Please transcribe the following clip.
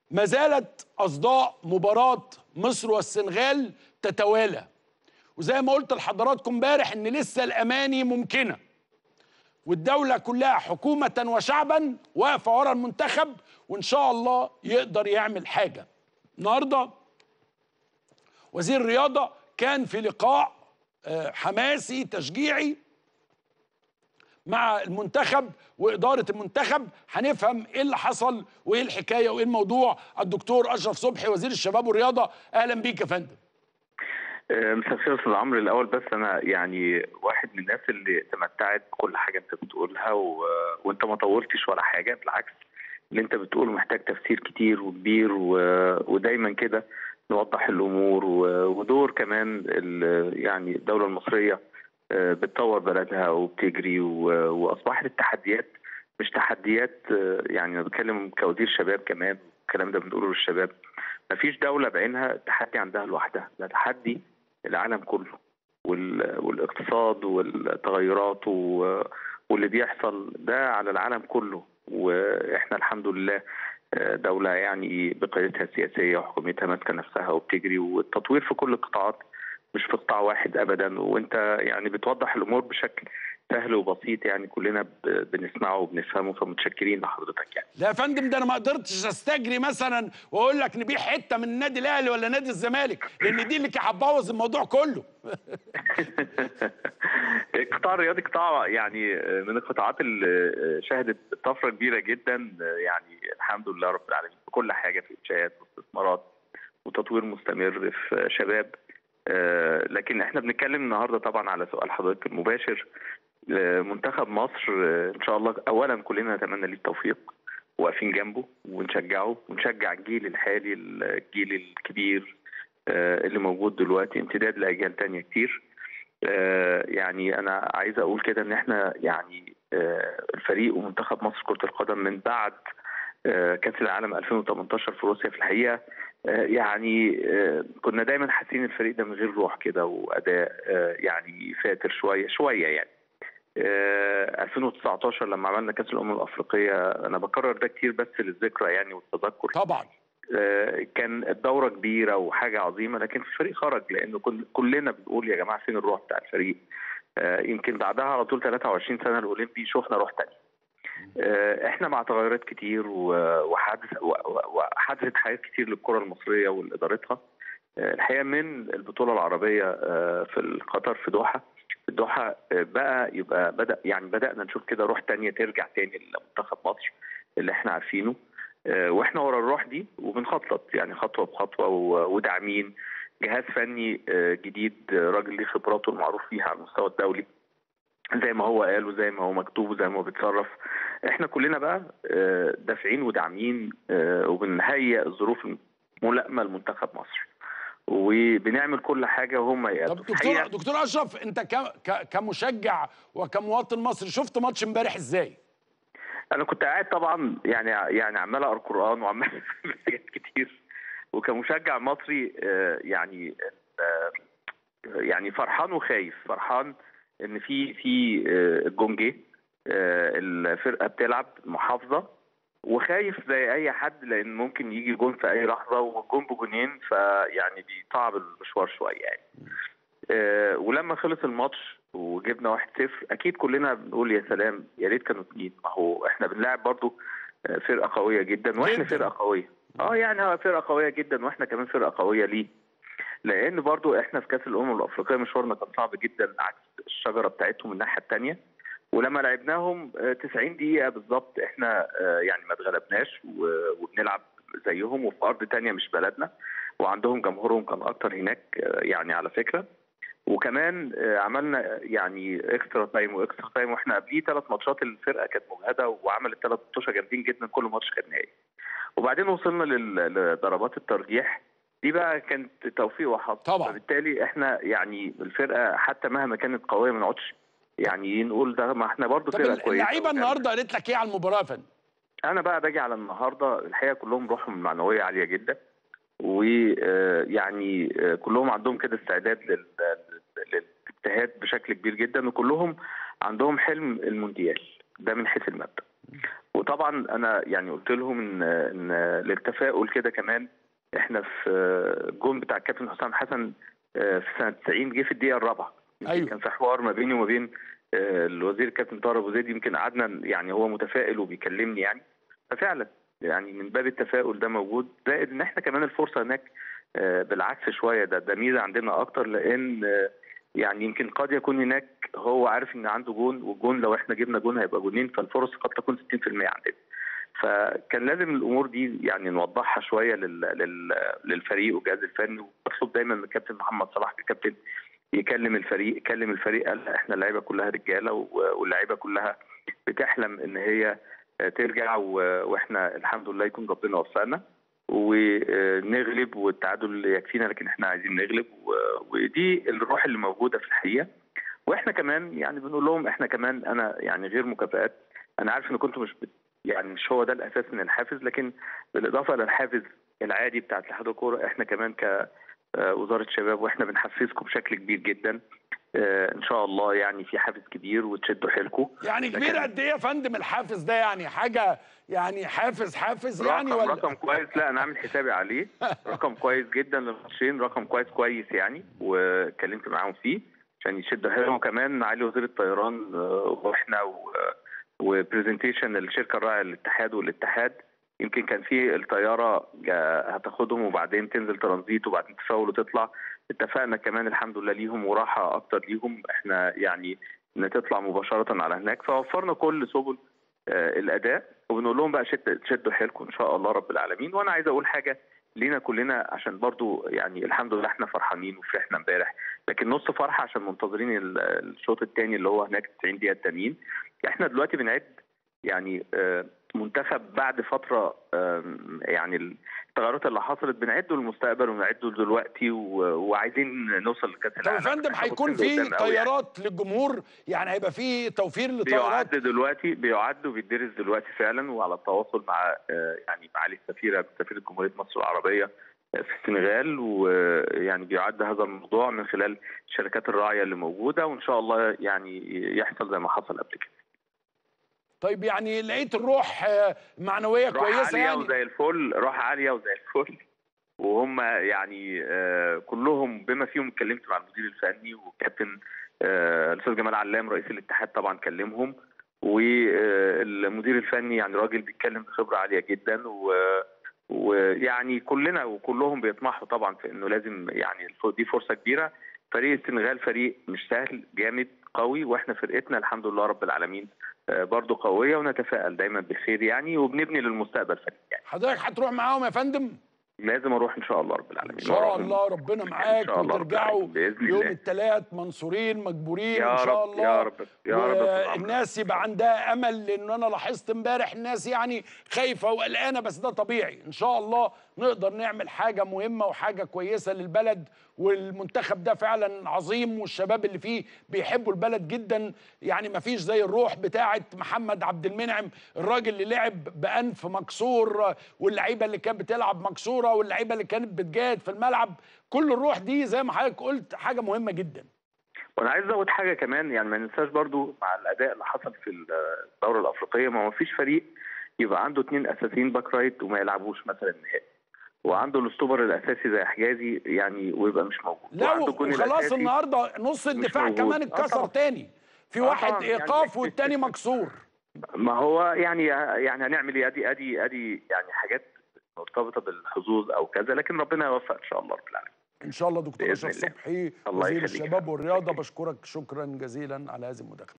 ما زالت اصداء مباراه مصر والسنغال تتوالى وزي ما قلت لحضراتكم امبارح ان لسه الاماني ممكنه والدوله كلها حكومه وشعبا واقفه ورا المنتخب وان شاء الله يقدر يعمل حاجه النهارده وزير الرياضه كان في لقاء آه، حماسي تشجيعي مع المنتخب وإدارة المنتخب هنفهم إيه اللي حصل وإيه الحكاية وإيه الموضوع الدكتور أشرف صبحي وزير الشباب والرياضة أهلا بيك يا فندم آه، مساء الخير يا استاذ عمرو الاول بس انا يعني واحد من الناس اللي تمتعت بكل حاجه انت بتقولها و... وانت ما طولتش ولا حاجه بالعكس اللي انت بتقوله محتاج تفسير كتير وكبير و... ودايما كده نوضح الامور و... ودور كمان ال... يعني الدوله المصريه آه، بتطور بلدها وبتجري و... واصبحت التحديات مش تحديات آه، يعني انا بتكلم كوزير شباب كمان الكلام ده بنقوله للشباب مفيش دولة بعينها تحدي عندها لوحدها ده تحدي العالم كله وال... والاقتصاد والتغيرات و... واللي بيحصل ده على العالم كله واحنا الحمد لله آه، دولة يعني بقيادتها السياسية وحكومتها ماسكة نفسها وبتجري والتطوير في كل القطاعات مش في قطاع واحد ابدا وانت يعني بتوضح الامور بشكل سهل وبسيط يعني كلنا ب- بنسمعه وبنفهمه فمتشكرين لحضرتك يعني لا يا فندم ده أنا ما قدرتش أستجري مثلا وأقول لك نبيع حتة من النادي الأهلي ولا نادي الزمالك لأن دي اللي كانت هتبوظ الموضوع كله القطاع الرياضي قطاع يعني من القطاعات اللي شهدت طفره كبيره جدا يعني الحمد لله رب العالمين في كل حاجه في انشاءات واستثمارات وتطوير مستمر في شباب آه، لكن احنا بنتكلم النهارده طبعا على سؤال حضرتك المباشر آه، منتخب مصر آه، ان شاء الله اولا كلنا نتمنى ليه التوفيق واقفين جنبه ونشجعه ونشجع الجيل الحالي الجيل الكبير آه، اللي موجود دلوقتي امتداد لاجيال تانية كتير آه، يعني انا عايز اقول كده ان احنا يعني آه، الفريق ومنتخب مصر كرة القدم من بعد آه، كأس العالم 2018 في روسيا في الحقيقة آه، يعني آه، كنا دايما حاسين الفريق ده من غير روح كده وأداء آه، يعني فاتر شوية شوية يعني آه، 2019 لما عملنا كأس الأمم الأفريقية أنا بكرر ده كتير بس للذكرى يعني والتذكر طبعا آه، كان الدورة كبيرة وحاجة عظيمة لكن الفريق خرج لأنه كل كلنا بنقول يا جماعة فين الروح بتاع الفريق آه، يمكن بعدها على طول 23 سنة الأولمبي شفنا روح تانية آه، احنا مع تغيرات كتير و- وحادث و- و- وحدثت حاجات كتير للكرة المصرية ولإدارتها آه، الحقيقة من البطولة العربية آه، في قطر في دوحة في الدوحة آه، بقى يبقى بدأ يعني بدأنا نشوف كده روح تانية ترجع تاني لمنتخب مصر اللي احنا عارفينه آه، واحنا ورا الروح دي وبنخطط يعني خطوه بخطوه و- وداعمين جهاز فني آه، جديد آه، راجل ليه خبراته المعروف فيها على المستوى الدولي زي ما هو قال وزي ما هو مكتوب وزي ما هو بيتصرف احنا كلنا بقى آه، دافعين وداعمين آه، وبنهيئ الظروف الملائمه لمنتخب مصر وبنعمل كل حاجه وهم طب يقدروا دكتور الحقيقة دكتور أشرف أنت ك- ك- كمشجع وكمواطن مصري شفت ماتش امبارح إزاي؟ انا كنت قاعد طبعا يعني يعني عمال اقرا قران وعمال أعمل حاجات كتير وكمشجع مصري آه، يعني آه، يعني فرحان وخايف فرحان ان في في آه، الجون جه آه، الفرقه بتلعب محافظه وخايف زي اي حد لان ممكن يجي جون في اي لحظه والجون بجونين فيعني بيصعب المشوار شويه يعني آه، ولما خلص الماتش وجبنا 1-0 اكيد كلنا بنقول يا سلام يا ريت كانوا اتنين ما هو احنا بنلاعب برضو آه، فرقه قويه جدا واحنا جداً. فرقه قويه اه يعني هو فرقه قويه جدا واحنا كمان فرقه قويه ليه لان برضو احنا في كاس الامم الافريقيه مشوارنا كان صعب جدا عكس الشجره بتاعتهم الناحيه الثانيه ولما لعبناهم آه، 90 دقيقه بالظبط احنا آه، يعني ما اتغلبناش و- وبنلعب زيهم وفي ارض تانية مش بلدنا وعندهم جمهورهم كان اكتر هناك آه، يعني على فكره وكمان آه، عملنا يعني اكسترا تايم واكسترا تايم واحنا قبليه ثلاث ماتشات الفرقه كانت مجهده وعملت ثلاث ماتشات جامدين جدا كل ماتش كان نهائي وبعدين وصلنا لل- لضربات الترجيح دي بقى كانت توفيق وحظ طبعاً. فبالتالي احنا يعني الفرقه حتى مهما كانت قويه ما نقعدش يعني نقول ده ما احنا برضه طب فرقه كويسه اللعيبة وجامدة. النهاردة قالت لك إيه على المباراة يا فندم؟ انا بقى باجي على النهارده الحقيقه كلهم روحهم المعنويه عاليه جدا ويعني كلهم عندهم كده استعداد لل- لل- للاجتهاد بشكل كبير جدا وكلهم عندهم حلم المونديال ده من حيث المبدا وطبعا انا يعني قلت لهم ان ان للتفاؤل كده كمان احنا في الجون بتاع الكابتن حسام حسن آه، في سنه 90 جه في الدقيقه الرابعه يمكن أيوة. كان في حوار ما بيني وما بين آه، الوزير الكابتن طاهر ابو زيد يمكن قعدنا يعني هو متفائل وبيكلمني يعني ففعلا يعني من باب التفاؤل ده موجود زائد ان احنا كمان الفرصه هناك آه، بالعكس شويه ده ده ميزه عندنا اكتر لان آه، يعني يمكن قد يكون هناك هو عارف ان عنده جون والجون لو احنا جبنا جون هيبقى جونين فالفرص قد تكون 60% عندنا فكان لازم الامور دي يعني نوضحها شويه لل... لل... للفريق والجهاز الفني واطلب دايما من الكابتن محمد صلاح ككابتن يكلم الفريق يكلم الفريق قال احنا اللعيبه كلها رجاله و- واللعيبه كلها بتحلم ان هي ترجع و- واحنا الحمد لله يكون ربنا وفقنا ونغلب والتعادل يكفينا لكن احنا عايزين نغلب و- ودي الروح اللي موجوده في الحقيقه واحنا كمان يعني بنقول لهم احنا كمان انا يعني غير مكافآت انا عارف ان كنتوا مش بت يعني مش هو ده الاساس من الحافز لكن بالاضافه الى الحافز العادي بتاع اتحاد الكوره احنا كمان ك آه، وزاره شباب واحنا بنحفزكم بشكل كبير جدا آه، ان شاء الله يعني في حافز كبير وتشدوا حيلكم يعني لكن- كبير قد ايه يا فندم الحافز ده يعني حاجه يعني حافز حافز يعني رقم ولا رقم كويس لا انا عامل حسابي عليه رقم كويس جدا للماتشين رقم كويس كويس يعني واتكلمت معاهم فيه عشان يشدوا حيلهم وكمان معالي وزير الطيران آه، واحنا و- وبرزنتيشن الشركه الراعيه للاتحاد والاتحاد يمكن كان في الطياره جا- هتاخدهم وبعدين تنزل ترانزيت وبعدين تفول وتطلع اتفقنا كمان الحمد لله ليهم وراحه اكتر ليهم احنا يعني ان تطلع مباشره على هناك فوفرنا كل سبل آه، الاداء وبنقول لهم بقى شد شدوا حيلكم ان شاء الله رب العالمين وانا عايز اقول حاجه لينا كلنا عشان برضو يعني الحمد لله احنا فرحانين وفرحنا امبارح لكن نص فرحه عشان منتظرين ال- الشوط الثاني اللي هو هناك 90 دقيقه التانيين احنا دلوقتي بنعد يعني آه، منتخب بعد فتره آم، يعني التغيرات اللي حصلت بنعده للمستقبل وبنعده دلوقتي و- وعايزين نوصل لكاس طب يا العالم فندم إحنا هيكون باصين في لقدام قوي يعني. طيارات للجمهور يعني هيبقى في توفير لطيارات بيعد دلوقتي بيعد وبيدرس دلوقتي فعلا وعلى التواصل مع آه، يعني معالي السفيره سفيره جمهوريه مصر العربيه آه، في السنغال ويعني بيعد هذا الموضوع من خلال الشركات الراعيه اللي موجوده وان شاء الله يعني يحصل زي ما حصل قبل كده. طيب يعني لقيت الروح آه، معنويه روح كويسه عاليه يعني وزي الفل روح عاليه وزي الفل وهم يعني آه، كلهم بما فيهم اتكلمت مع المدير الفني وكابتن آه، الاستاذ جمال علام رئيس الاتحاد طبعا كلمهم والمدير الفني يعني راجل بيتكلم بخبره عاليه جدا و ويعني كلنا وكلهم بيطمحوا طبعا في انه لازم يعني الف- دي فرصه كبيره فريق السنغال فريق مش سهل جامد قوي واحنا فرقتنا الحمد لله رب العالمين آه، برضو قويه ونتفائل دايما بخير يعني وبنبني للمستقبل فريق يعني حضرتك هتروح معاهم يا فندم لازم اروح ان شاء الله رب العالمين ان شاء وأروح الله ربنا معاك شاء الله رب وترجعوا العالمين. بإذن يوم الله. الثلاث منصورين مجبورين يا ان شاء رب الله يا رب يا رب يا أستاذ عمرو. والناس يبقى عندها امل لان انا لاحظت امبارح الناس يعني خايفه وقلقانه بس ده طبيعي ان شاء الله نقدر نعمل حاجه مهمه وحاجه كويسه للبلد والمنتخب ده فعلا عظيم والشباب اللي فيه بيحبوا البلد جدا يعني ما فيش زي الروح بتاعه محمد عبد المنعم الراجل اللي لعب بانف مكسور واللعيبه اللي كانت بتلعب مكسوره واللعيبه اللي كانت بتجاهد في الملعب كل الروح دي زي ما حضرتك قلت حاجه مهمه جدا وانا عايز ازود حاجه كمان يعني ما ننساش برضو مع الاداء اللي حصل في الدوره الافريقيه ما هو فيش فريق يبقى عنده اثنين اساسيين باك رايت وما يلعبوش مثلا النهائي وعنده الاستوبر الاساسي زي حجازي يعني ويبقى مش موجود لا وعنده الجون وخلاص الأساسي النهارده نص الدفاع موجود. كمان آه اتكسر طبعا. تاني في آه واحد طبعا، يعني- ايقاف والتاني مكسور ما هو يعني يعني هنعمل ايه ادي ادي ادي يعني حاجات مرتبطه بالحظوظ او كذا لكن ربنا يوفق ان شاء الله رب العالمين ان شاء الله دكتور بإذن اشرف الله. صبحي الله وزير يخليك. الشباب والرياضه بشكرك شكرا جزيلا على هذه المداخله